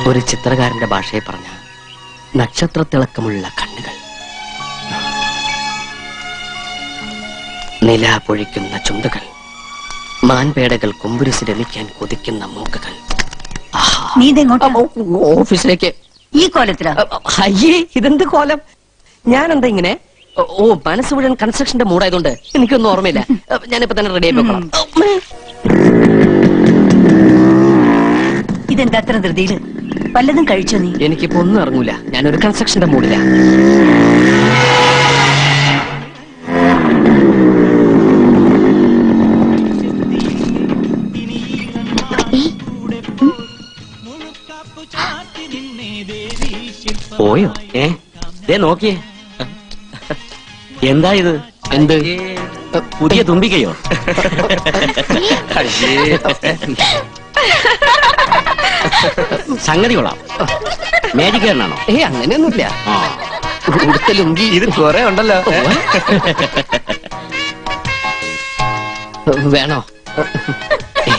ഒരു ചിത്രകാരന്റെ ഭാഷയെ പറഞ്ഞ നക്ഷത്രത്തിളക്കമുള്ള കണ്ണുകൾ നില പൊഴിക്കുന്ന ചുണ്ടുകൾ മാൻപേടകൾ കുമ്പുരുസി രമിക്കാൻ കൊതിക്കുന്ന മൂക്കുകൾ ആഹാ. നീ ഇതെങ്ങോട്ടാ അപ്പൊ ഓഫീസിലേക്ക് ഈ കോലത്തിലാ അ- അ- അയ്യേ ഇതെന്ത് കോലം ഞാൻ എന്താ ഇങ്ങനെ ഓ, ഓ മനസ്സ് മുഴുവൻ കൺസ്ട്രക്ഷന്റെ മൂടായതുകൊണ്ട് എനിക്കൊന്നും ഓർമ്മയില്ല അ, ഞാനിപ്പോ തന്നെ റെഡി ആയിക്കോളാം ഇതെന്താ അത്ര ധൃതിയില് വല്ലതും കഴിച്ചോ നീ എനിക്കിപ്പോ ഒന്നും ഇറങ്ങൂല ഞാനൊരു കൺസ്ട്രക്ഷന്റെ മൂടില്ല പോയോ ഏ ദേ നോക്കിയേ എന്താ ഇത് എന്ത് പുതിയ തുമ്പിക്കയോ സംഗതി കൊള്ളാം മേജിക്കാരനാണോ ഏ അങ്ങനെയൊന്നുമില്ല ആ ഉടുത്ത ലുങ്കി ഇത് കൊറേ ഉണ്ടല്ലോ ഏ? വേണോ ഏ?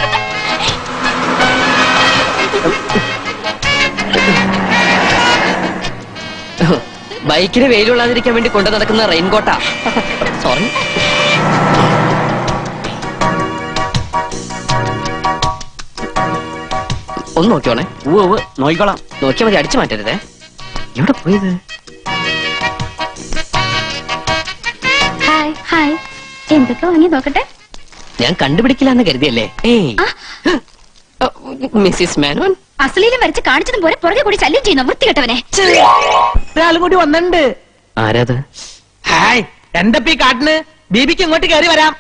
ബൈക്കിന് വെയിലുള്ളാതിരിക്കാൻ വേണ്ടി കൊണ്ടു നടക്കുന്ന റെയിൻകോട്ടാ സോറി ഒന്ന് നോക്കിയോണേ ഉവ്വ് ഉവ്വ് നോക്കിക്കോളാം നോക്കിയാൽ മതി അടിച്ചു മാറ്റരുതേ എവിടെ പോയത് ഹായ് ഹായ് എന്തൊക്കെ വാങ്ങി നോക്കട്ടെ ഞാൻ കണ്ടുപിടിക്കില്ല എന്ന് കരുതിയല്ലേ ഏയ് മിസ്സിസ് മേനോൻ അസലീലും വരച്ച് കാണിച്ചതും പോലെ പുറകെ കൂടി ശല്യം ചെയ്യുന്ന വൃത്തികെട്ടവനെ ഒരാളും കൂടി വന്നിട്ടുണ്ട് ആരാത് ഹായ് എന്തപ്പ ഈ കാട്ടിന് ബീബിക്ക് ഇങ്ങോട്ട് കയറി വരാം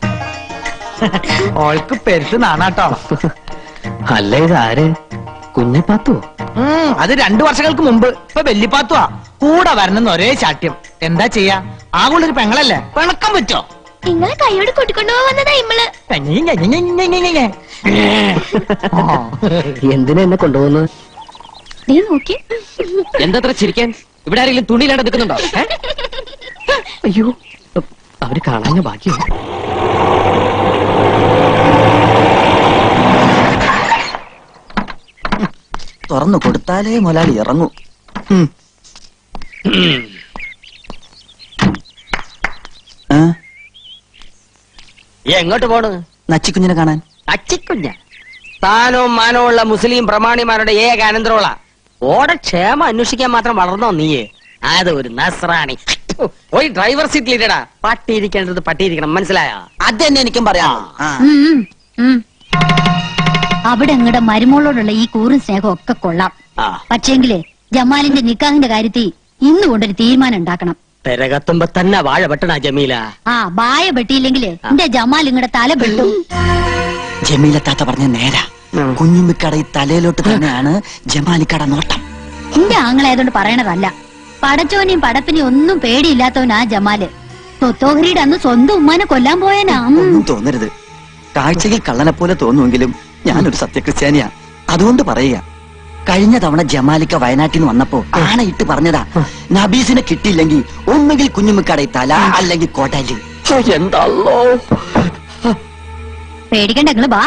ഓൾക്ക് പെരുത്ത് നാണാട്ടോ അല്ല ഇത് ആര് കുഞ്ഞപ്പാത്തോ ഉം, അത് രണ്ടു വർഷങ്ങൾക്ക് മുമ്പ് ഇപ്പൊ വെല്ലിപ്പാത്തുവാ കൂടെ വരണമെന്ന് ഒരേ ശാഠ്യം എന്താ ചെയ്യാ ആകുള്ളൊരു പെങ്ങളല്ലേ പിണക്കം പറ്റോ നിങ്ങളെ കൈയോട് കൂട്ടിക്കൊണ്ടുപോകാൻ വന്നതാ ഇമ്മള് ഞെ, ഞെ, ഞെ, ഞെ, ഞെ, ഞെ, ഞെ. ആ. എന്തിനാ എന്നെ കൊണ്ടുപോകുന്നത് നീ നോക്കി എന്തത്ര ചിരിക്കാൻ ഇവിടെ ആരെങ്കിലും തുണിയിലാണ്ട് നിൽക്കുന്നുണ്ടോ ഏ? അയ്യോ അവര് കാണാഞ്ഞ ബാക്കിയോ തുറന്നു കൊടുത്താലേ മുതലാളി ഇറങ്ങൂ ഉം. ഏ? എങ്ങോട്ട് പോണ് നച്ചിക്കുഞ്ഞിനെ കാണാൻ അച്ചിക്കുഞ്ഞ സ്ഥാനവും മാനവും ഉള്ള മുസ്ലിം പ്രമാണിമാരുടെ ഏക അനന്തരമുള്ള ഓടെ ക്ഷേമം അന്വേഷിക്കാൻ മാത്രം വളർന്നോ നീയെ അത് ഒരു നസ്രാണി പോയി ഡ്രൈവർ സീറ്റിൽ ഇരടാ പട്ടിയിരിക്കേണ്ടത് പട്ടിയിരിക്കണം മനസ്സിലായോ അത് തന്നെ എനിക്കും പറയാം ആ. ഉം, ഉം, ഉം. അവിടെ അങ്ങടെ മരുമോളോടുള്ള ഈ കൂറും സ്നേഹവും ഒക്കെ കൊള്ളാം ആ പക്ഷേങ്കില് ജമാലിന്റെ നിക്കാഹിന്റെ കാര്യത്തിൽ ഇന്ന് കൊണ്ടൊരു തീരുമാനം ഉണ്ടാക്കണം പെരകത്തുമ്പോ തന്നെ വാഴ വെട്ടണ ജമീല ആ ബായ വെട്ടിയില്ലെങ്കില് എന്റെ ജമാൽ ഇങ്ങടെ തല പെട്ടു ജമീലത്താത്ത പറഞ്ഞ നേരാ ഉം. കുഞ്ഞുമ്മിക്കട ഈ തലയിലോട്ട് തന്നെയാണ് ജമാലിക്കട നോട്ടം എന്റെ ആങ്ങളായതുകൊണ്ട് പറയണതല്ല പടച്ചോനെയും പടപ്പിനെയും ഒന്നും പേടിയില്ലാത്തവനാ ജമാല് തൊത്തോഹരിയുടെ അന്ന് സ്വന്തം ഉമ്മാനെ കൊല്ലാൻ പോയനാ ഉം. ഒന്നും തോന്നരുത് കാഴ്ചയിൽ കള്ളനെ പോലെ തോന്നുമെങ്കിലും ഞാനൊരു സത്യക്രിസ്ത്യാനിയാ അതുകൊണ്ട് പറയുക കഴിഞ്ഞ തവണ ജമാലിക്ക വയനാട്ടിൽ നിന്ന് വന്നപ്പോ ആണയിട്ട് പറഞ്ഞതാ നബീസിനെ കിട്ടിയില്ലെങ്കിൽ ഒന്നുകിൽ കുഞ്ഞുമ്മിക്കട തല അല്ലെങ്കിൽ കോട്ടാലി എന്താ പേടിക്കണ്ട നിങ്ങള് ബാ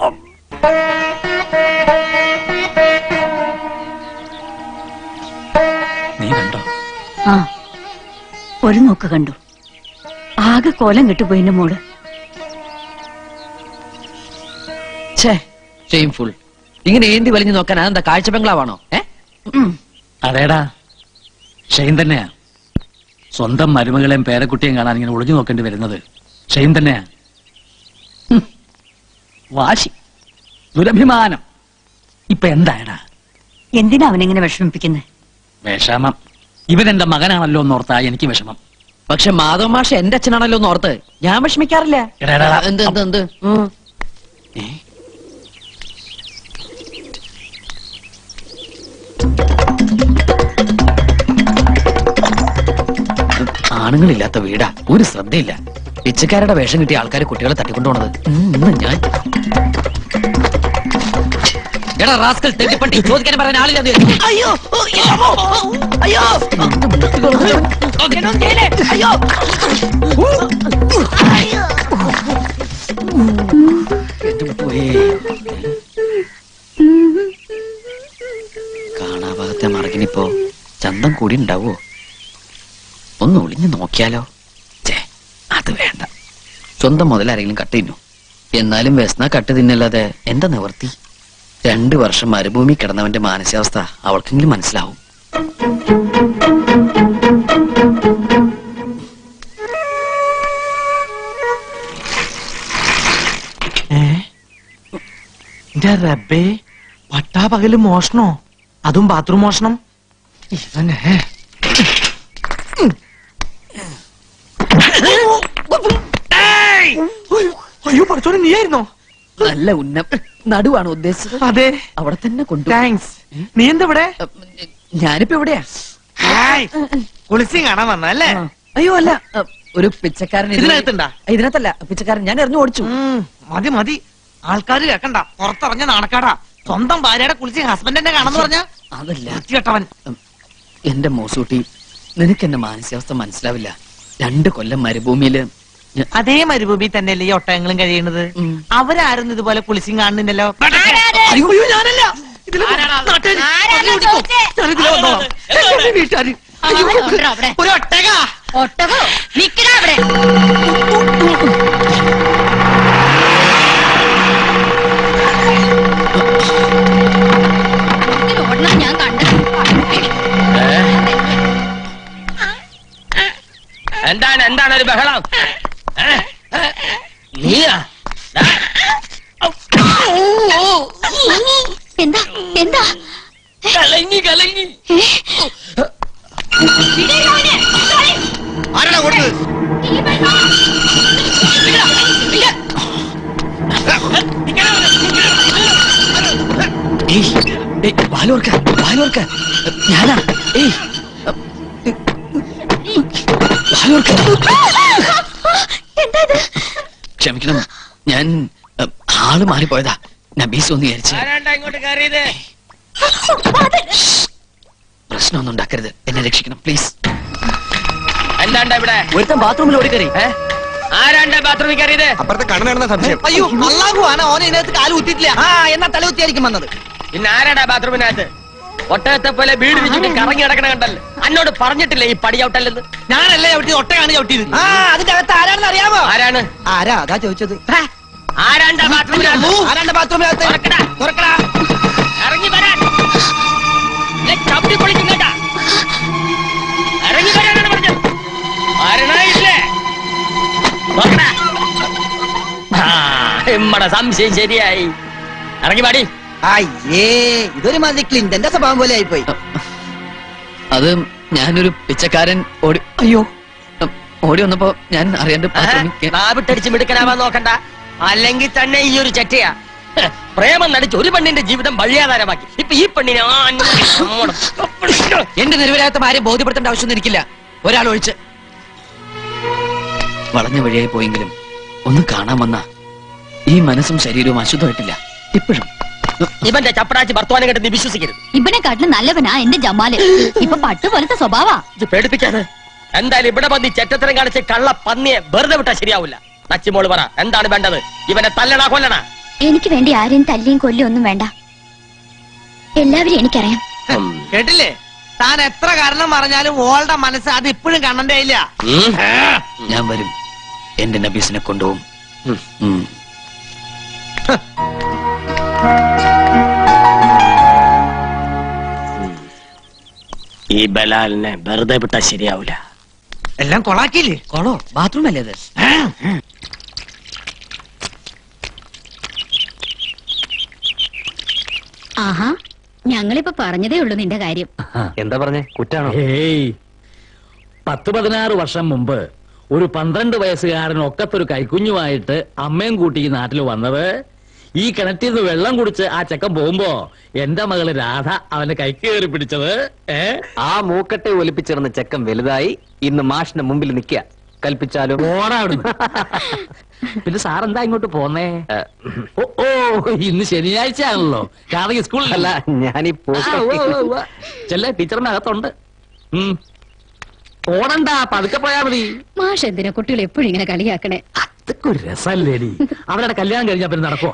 നീ കണ്ടോ ആ ഒരു നോക്ക് കണ്ടു ആകെ കോലം കെട്ടുപോയി എന്റെ മോള് ഛേ ഷെയിംഫുൾ ഇങ്ങനെ ഏന്തി വലിഞ്ഞു നോക്കാൻ അതെന്താ കാഴ്ച ബംഗ്ലാവാണോ ഏ ഉം. അതേടാ ഷെയിൻ തന്നെയാ സ്വന്തം മരുമകളെയും പേരക്കുട്ടിയും കാണാൻ ഇങ്ങനെ ഒളിഞ്ഞു നോക്കേണ്ടി വരുന്നത് ഷെയിൻ തന്നെയാ ഹും. വാശി ദുരഭിമാനം ഇപ്പൊ എന്തായടാ എന്തിനാ അവനെങ്ങനെ വിഷമിപ്പിക്കുന്നത് വിഷമം ഇവൻ എന്റെ മകനാണല്ലോ എന്നോർത്താ എനിക്ക് വിഷമം പക്ഷെ മാധവ മാഷ എന്റെ അച്ഛനാണല്ലോ എന്ന് ഓർത്ത് ഞാൻ വിഷമിക്കാറില്ല എടാ, എടാ, എടാ. എന്ത് എന്ത് എന്ത് ഉം. ഏ? ആണുങ്ങളില്ലാത്ത വീടാ ഒരു ശ്രദ്ധയില്ല പിച്ചക്കാരുടെ വേഷം കിട്ടിയ ആൾക്കാർ കുട്ടികളെ തട്ടിക്കൊണ്ടുപോണത് ഉം, ഇന്ന് ഞാൻ എടാ റാസ്കൽ തെറ്റിപ്പട്ടി ചോദിക്കാൻ പറയാൻ ആളില്ല അയ്യോ ഓ, എന്റെ അമ്മോ. അയ്യോ അയ്യോ കൂടി ഉണ്ടാവോ ഒന്ന് ഒളിഞ്ഞു നോക്കിയാലോ ചേ അത് വേണ്ട സ്വന്തം മുതൽ ആരെങ്കിലും കട്ട് തിന്നു എന്നാലും വ്യസന കട്ട് തിന്നല്ലാതെ എന്താ നിവർത്തി രണ്ടു വർഷം മരുഭൂമി കിടന്നവന്റെ മാനസികാവസ്ഥ അവൾക്കെങ്കിലും മനസ്സിലാവും ഏ എന്റെ റബ്ബേ പട്ടാ പകല് മോഷണോ അതും ബാത്റൂം മോഷണം ഇവനെ അയ്യോ പഠിച്ചോനെ നീയായിരുന്നോ നല്ല ഉന്നം നടുവാണ് ഉദ്ദേശിച്ചത് അതെ അവിടെ തന്നെ കൊണ്ടു താങ്ക്സ് നീ എന്താ ഇവിടെ ഞാനിപ്പോ എവിടെയാ കുളിച്ചും കാണാൻ വന്നല്ലേ ആ. അയ്യോ അല്ല അ, ഒരു പിച്ചക്കാരൻ ഇതിൽ- ഇതിനകത്തുണ്ടാ? ഇതിനകത്തല്ല പിച്ചക്കാരൻ ഞാൻ എറിഞ്ഞു ഓടിച്ചു ഉം, മതി മതി ആൾക്കാര് കേക്കണ്ട പുറത്തിറങ്ങ നാണക്കാടാ സ്വന്തം ഭാര്യയുടെ കുളിച്ച് ഹസ്ബൻഡിനെ കാണാന്ന് പറഞ്ഞ അതല്ല കേട്ടവൻ എന്റെ മോസൂട്ടി നിനക്ക് എന്റെ മാനസികാവസ്ഥ മനസ്സിലാവില്ല രണ്ട് കൊല്ലം മരുഭൂമിയില് ഞ- അതേ മരുഭൂമി തന്നെയല്ലേ ഈ ഒട്ടകങ്ങളും കഴിയുന്നത് ഉം. അവരാരും ഇതുപോലെ കുളിച്ചും കാണുന്നില്ലല്ലോ അയ്യോ അയ്യോ, ഞാനല്ല ഇതില് നാട്ടുകാര് പള്ളി ഓടിക്കോ. ഞാനിതിലെ വന്നോളാം. എന്റെ വീട്ടുകാര് അയ്യോ, ഒരു ഒട്ടക ഒട്ടകോ നിക്കടാ അവിടെ ഇതിൽ ഓടണം ഞാൻ കണ്ടത് എന്താണ് എന്താണ് ഒരു ബഹളം ഏ? നീയാ ദാ. എന്താ എന്താ കലങ്ങി കലങ്ങി ആരാടാ കൊടുത്തത് ഏയ്, ഏയ്, വാലോർക്ക വാലോർക്ക ഞാനാ ഏയ് വാലോർക്ക എന്താ ഇത് ക്ഷമിക്കണം ഞാൻ അ, ആള് മാറിപ്പോയതാ നബീസ് ഒന്ന് വിചാരിച്ച് ആരാണ്ടാ ഇങ്ങോട്ട് കയറിയത് പ്രശ്നമൊന്നും ഉണ്ടാക്കരുത് എന്നെ രക്ഷിക്കണം പ്ലീസ് എന്താണ്ടാ ഇവിടെ ഒരുത്തൻ ബാത്റൂമിൽ ഓടിക്കറി ഏ? ആരാണ്ടാ ബാത്റൂമിൽ കയറിയത് അപ്പുറത്തെ കണ്ണനാണെന്ന സംശയം അയ്യോ അള്ളാഹു ആന ഓനെ ഇതിനകത്ത് കാല് കുത്തിയിട്ടില്ല ആ എന്നാ തല കുത്തിയായിരിക്കും വന്നത് പിന്നെ ആരാടാ ബാത്റൂമിനകത്ത് ഒട്ടകത്തെ പോലെ വീട് ചുറ്റി കറങ്ങി കിടക്കണ കണ്ടല്ലോ അന്നോട് പറഞ്ഞിട്ടില്ലേ ഈ പടിയൗട്ടല്ലെന്ന് ഞാനല്ലേ ചവിട്ടി ഒട്ടകാണ് ചവിട്ടിയത് ആ അതിന്റെ അകത്ത് ആരാണെന്ന് അറിയാമോ ആരാണ് ആരാ അതാ ചോദിച്ചത് ആരാണ്ടാ ബാത്റൂമിനകത്ത് ആരാണ്ട് ബാത്റൂമിനകത്ത് തുറക്കടാ. തുറക്കടാ ഇറങ്ങി വരാൻ ഇല്ലേ, ചവിട്ടി പൊളിക്കും കേട്ടാ ഇറങ്ങി വരാനാണ് പറഞ്ഞത് വരണായില്ലേ നോക്കടാ. ആ, ഇമ്മടെ സംശയം ശരിയായി ഇറങ്ങി പാടി അയ്യേ ഇതൊരു മാതിരി ക്ലിന്റന്റെ സ്വഭാവം പോലെ ആയിപ്പോയി അത് ഞാനൊരു പിച്ചക്കാരൻ ഓടി അയ്യോ അ, ഓടി വന്നപ്പോ ഞാൻ അറിയാണ്ട് ബാത്റൂമിൽ കേ- നാവിട്ടടിച്ച് മിടുക്കനാവാൻ നോക്കണ്ട അല്ലെങ്കിൽ തന്നെ ഈ ഒരു ചെറ്റയാ ഹ്, പ്രേമം നടിച്ച് ഒരു പെണ്ണിന്റെ ജീവിതം വഴിയാധാരമാക്കി ഇപ്പൊ ഈ പെണ്ണിനെ ആ അന്വേഷണം. എന്റെ നിലവിലാത്ത ഭാര്യ ബോധ്യപ്പെടുത്തേണ്ട ആവശ്യമൊന്നും എനിക്കില്ല ഒരാൾ ഒഴിച്ച് വളഞ്ഞ വഴിയായി പോയെങ്കിലും ഒന്ന് കാണാൻ വന്ന ഈ മനസ്സും ശരീരവും അശുദ്ധമായിട്ടില്ല ഇപ്പോഴും ഇവന്റെ ചപ്പടാച്ച് ഭർത്താനം കേട്ട് നീ വിശ്വസിക്കരുത് ഇവനെ കാട്ടിലും നല്ലവനാ എന്റെ ജമാല് ഇപ്പൊ പട്ടു പോലത്തെ സ്വഭാവാ ഇത് പേടിപ്പിക്കാതെ എന്തായാലും ഇവിടെ വന്ന് ഈ ചെറ്റത്തരം കാണിച്ച് കള്ള പന്നിയെ വെറുതെ വിട്ടാ ശരിയാവില്ല നച്ചിമോള് പറ എന്താണ് വേണ്ടത് ഇവനെ തല്ലണ കൊല്ലണ എനിക്ക് വേണ്ടി ആരെയും തല്ലിയും കൊല്ലിയും ഒന്നും വേണ്ട എല്ലാവരും എനിക്കറിയാം കേട്ടില്ലേ താൻ എത്ര കാരണം പറഞ്ഞാലും ഓളുടെ മനസ്സ് അത് ഇപ്പോഴും കണ്ണന്റെ ഇല്ല ഞാൻ വരും എന്റെ നബീസിനെ കൊണ്ടുപോകും ഉം. ഈ ബലാലിനെ വെറുതെ വിട്ടാ ശരിയാവില്ല എല്ലാം കൊളാക്കിയില്ലേ കൊളോ ബാത്റൂം അല്ലേ അത് ആഹാ ഞങ്ങളിപ്പോ പറഞ്ഞതേ ഉള്ളൂ നിന്റെ കാര്യം എന്താ പറഞ്ഞേ കുറ്റാണോ ഏയ് പത്ത് പതിനാറ് വർഷം മുമ്പ് ഒരു പന്ത്രണ്ട് വയസ്സുകാരൻ ഒക്കത്തൊരു കൈക്കുഞ്ഞുമായിട്ട് അമ്മയും കൂട്ടി ഈ നാട്ടിൽ വന്നത് ഈ കിണറ്റിൽ നിന്ന് വെള്ളം കുടിച്ച് ആ ചെക്കൻ പോകുമ്പോ എന്റെ മകള് രാധ അവന്റെ കൈക്ക് കയറി പിടിച്ചത് ഏ ആ മൂക്കട്ടെ ഒലിപ്പിച്ചിരുന്ന ചെക്കൻ വലുതായി ഇന്ന് മാഷിന്റെ മുമ്പിൽ നിൽക്കുക കൽപ്പിച്ചാലും പോടാ അവിടുന്ന്. പിന്നെ സാർ എന്താ ഇങ്ങോട്ട് പോന്നേ ഓ ഓ ഇന്ന് ശനിയാഴ്ച ആണല്ലോ കാരണം സ്കൂളിൽ അല്ല ഞാനീ ചെല്ല ടീച്ചറിന്റെ അകത്തുണ്ട് ഉം. ഓടണ്ട പതുക്കെ പോയാ മതി മാഷ് എന്തിനാ കുട്ടികൾ എപ്പോഴും ഇങ്ങനെ കളിയാക്കണേ അതൊക്കെ ഒരു രസല്ലേടി അവരുടെ കല്യാണം കഴിഞ്ഞാ പിന്നെ നടക്കോ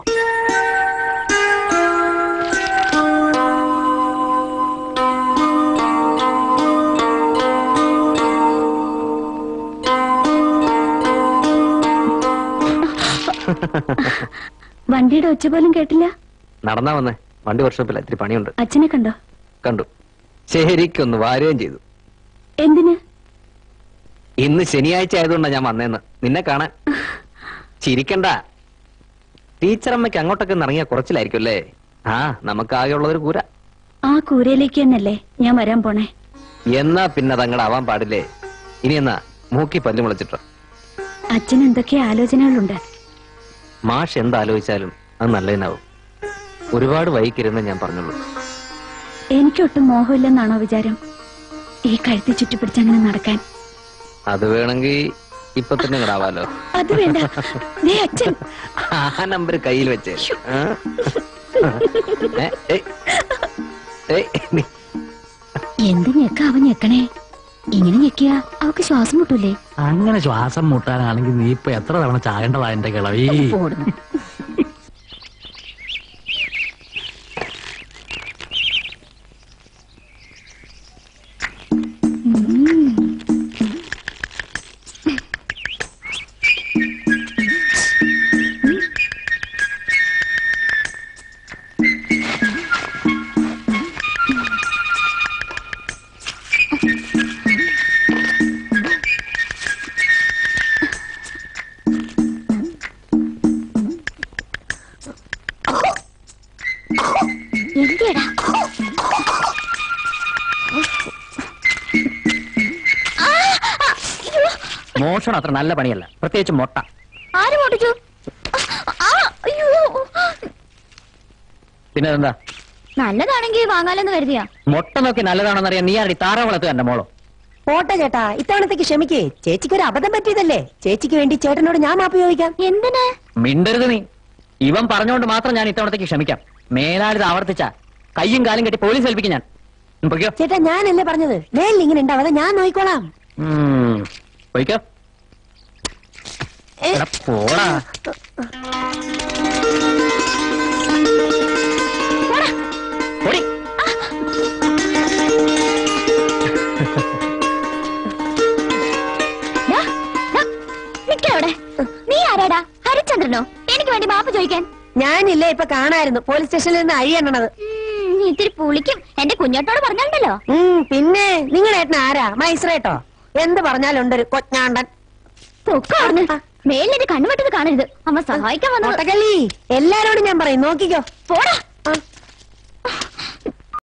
വണ്ടിയുടെ ഒച്ച പോലും കേട്ടില്ല നടന്നാ വന്നേ വണ്ടി വർക്ക്ഷോപ്പിൽ ഇത്തിരി പണിയുണ്ട് അച്ഛനെ കണ്ടോ കണ്ടു ശരിക്കൊന്ന് വാരുകയും ചെയ്തു എന്തിന് ഇന്ന് ശനിയാഴ്ച ആയതുകൊണ്ടാ ഞാൻ വന്നേന്ന് നിന്നെ കാണാൻ ചിരിക്കണ്ട ടീച്ചറമ്മയ്ക്ക് അങ്ങോട്ടൊക്കെ ഒന്ന് ഇറങ്ങിയ കുറച്ചിലായിരിക്കും അല്ലേ ആ നമുക്ക് ആകെയുള്ളതൊരു കൂര ആ കൂരയിലേക്ക് തന്നെയല്ലേ ഞാൻ വരാൻ പോണേ എന്നാ പിന്നെ അതങ്ങടെ ആവാൻ പാടില്ലേ ഇനി എന്നാ മൂക്കി പല്ല് മുളച്ചിട്ടോ അച്ഛൻ എന്തൊക്കെ ആലോചനകളുണ്ട് മാഷ് എന്താലോചിച്ചാലും അത് നല്ലതിനാവും ഒരുപാട് വൈകിരുന്ന് ഞാൻ പറഞ്ഞുള്ളൂ എനിക്കൊട്ടും മോഹമില്ലെന്നാണോ വിചാരം ഈ കഴുത്തി ചുറ്റിപ്പിടിച്ചങ്ങനെ നടക്കാൻ അത് വേണമെങ്കിൽ ഇപ്പൊ തന്നെ ഇങ്ങടാവാലോ അത് വേണ്ട ദേ അച്ഛൻ ആ നമ്പർ കയ്യിൽ വെച്ചേ ആ? ഏ, ഏയ്. ഏയ്, നീ- എന്ത് ഞെക്ക അവ ഞെക്കണേ ഇങ്ങനെ ഞെക്കിയ അവക്ക് ശ്വാസം മുട്ടൂലേ അങ്ങനെ ശ്വാസം മുട്ടാനാണെങ്കിൽ നീ ഇപ്പൊ എത്ര തവണ ചാകേണ്ടതാ എന്റെ കിളവി ഓടുന്നു എന്തിയടാ മോഷണം അത്ര നല്ല പണിയല്ല പ്രത്യേകിച്ച് മുട്ട ആര് പൊട്ടിച്ചു ആ, അയ്യോ പിന്നെ എന്താ നല്ലതാണെങ്കിൽ വാങ്ങാലെന്ന് കരുതിയാ മുട്ട നോക്കി നല്ലതാണെന്നറിയാൻ നീ ആരുടെ താറ വളർത്തുക എന്റെ മോളോ പോട്ടെ ചേട്ടാ ഇത്തവണത്തേക്ക് ക്ഷമിക്കേ ചേച്ചിക്ക് ഒരു അബദ്ധം പറ്റിയതല്ലേ ചേച്ചിക്ക് വേണ്ടി ചേട്ടനോട് ഞാൻ മാപ്പ് ചോദിക്കാം എന്തിന് മിണ്ടരുത് നീ ഇവൻ പറഞ്ഞുകൊണ്ട് മാത്രം ഞാൻ ഇത്തവണത്തേക്ക് ക്ഷമിക്കാം മേലാലിത് ആവർത്തിച്ച കയ്യും കാലും കെട്ടി പോലീസ് ഏൽപ്പിക്കും ഞാൻ ഉം, പൊയ്ക്കോ ചേട്ടാ ഞാനല്ലേ പറഞ്ഞത് മേലിൽ ഇങ്ങനെ ഉണ്ടാവാതെ ഞാൻ നോക്കിക്കോളാം ഉം, പൊയ്ക്കോ ഏ, എടാ, പോടാ പൊടി ദാ, ദാ, നിക്കവിടെ നീ ആരാടാ ഹരിചന്ദ്രനോ എനിക്ക് വേണ്ടി മാപ്പ് ചോദിക്കാൻ ഞാനില്ലേ ഇപ്പൊ കാണായിരുന്നു പോലീസ് സ്റ്റേഷനിൽ നിന്ന് അഴിയണത് ഉം, നീ ഇത്തിരി പുളിക്കും എന്റെ കുഞ്ഞോട്ടോട് പറഞ്ഞാലുണ്ടല്ലോ ഉം പിന്നെ നിങ്ങളുടെ ഏട്ടൻ ആരാ മൈസ്രേട്ടോ എന്ത് പറഞ്ഞാലുണ്ടൊരു കൊച്ചാണ്ടൻ പൊക്കാണ് മേലിന്റെ കണ്ണുവെട്ടത് കാണരുത് അമ്മ സഹായിക്കാൻ വന്നത് മുട്ടക്കല്ലി എല്ലാരോടും ഞാൻ പറയും നോക്കിക്കോ പോടാ